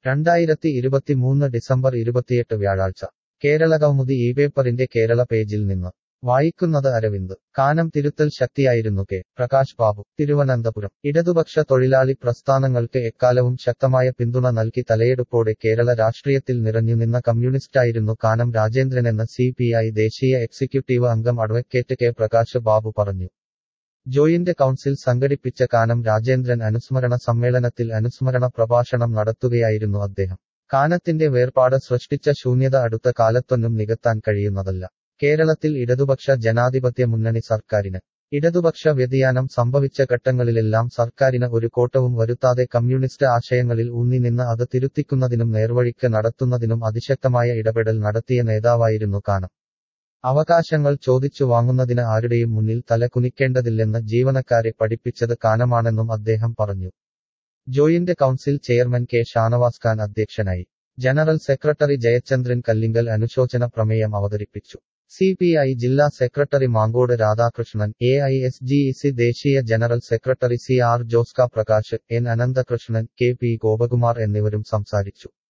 രണ്ടായിരത്തി ഇരുപത്തിമൂന്ന് ഡിസംബർ ഇരുപത്തിയെട്ട് വ്യാഴാഴ്ച കേരളകൗമുദി ഈ പേപ്പറിന്റെ കേരള പേജിൽ നിന്ന് വായിക്കുന്നത് അരവിന്ദ് കാനം തിരുത്തൽ ശക്തിയായിരുന്നു കെ പ്രകാശ് ബാബു തിരുവനന്തപുരം ഇടതുപക്ഷ തൊഴിലാളി പ്രസ്ഥാനങ്ങൾക്ക് എക്കാലവും ശക്തമായ പിന്തുണ നൽകി തലയെടുപ്പോടെ കേരള രാഷ്ട്രീയത്തിൽ നിറഞ്ഞുനിന്ന കമ്മ്യൂണിസ്റ്റായിരുന്നു കാനം രാജേന്ദ്രനെന്ന് സി പി ഐ ദേശീയ എക്സിക്യൂട്ടീവ് അംഗം അഡ്വക്കേറ്റ് കെ പ്രകാശ് ബാബു പറഞ്ഞു ജോയിന്റ് കൗൺസിൽ സംഘടിപ്പിച്ച കാനം രാജേന്ദ്രൻ അനുസ്മരണ സമ്മേളനത്തിൽ അനുസ്മരണ പ്രഭാഷണം നടത്തുകയായിരുന്നു അദ്ദേഹം കാനത്തിന്റെ വേർപാട് സൃഷ്ടിച്ച ശൂന്യത അടുത്ത കാലത്തൊന്നും നികത്താൻ കഴിയുന്നതല്ല കേരളത്തിൽ ഇടതുപക്ഷ ജനാധിപത്യ മുന്നണി സർക്കാരിന് ഇടതുപക്ഷ വ്യതിയാനം സംഭവിച്ച ഘട്ടങ്ങളിലെല്ലാം സർക്കാരിന് ഒരു കോട്ടവും വരുത്താതെ കമ്മ്യൂണിസ്റ്റ് ആശയങ്ങളിൽ ഊന്നി നിന്ന് അത് തിരുത്തിക്കുന്നതിനും നേർവഴിക്ക് നടത്തുന്നതിനും അതിശക്തമായ ഇടപെടൽ നടത്തിയ നേതാവായിരുന്നു കാനം അവകാശങ്ങൾ ചോദിച്ചു വാങ്ങുന്നതിന് ആരുടെയും മുന്നിൽ തല കുനിക്കേണ്ടതില്ലെന്ന് ജീവനക്കാരെ പഠിപ്പിച്ചത് കാനമാണെന്നും അദ്ദേഹം പറഞ്ഞു joint council chairman K Shanavas Khan അധ്യക്ഷനായി ജനറൽ സെക്രട്ടറി ജയചന്ദ്രൻ കല്ലിങ്കൽ അനുശോചന പ്രമേയം അവതരിപ്പിച്ചു സി പി ഐ ജില്ലാ secretary Mankode Radhakrishnan A I S G C ദേശീയ ജനറൽ സെക്രട്ടറി സി ആർ ജോസ്ക Prakash N Ananthakrishnan K P Gopakumar എന്നിവരും സംസാരിച്ചു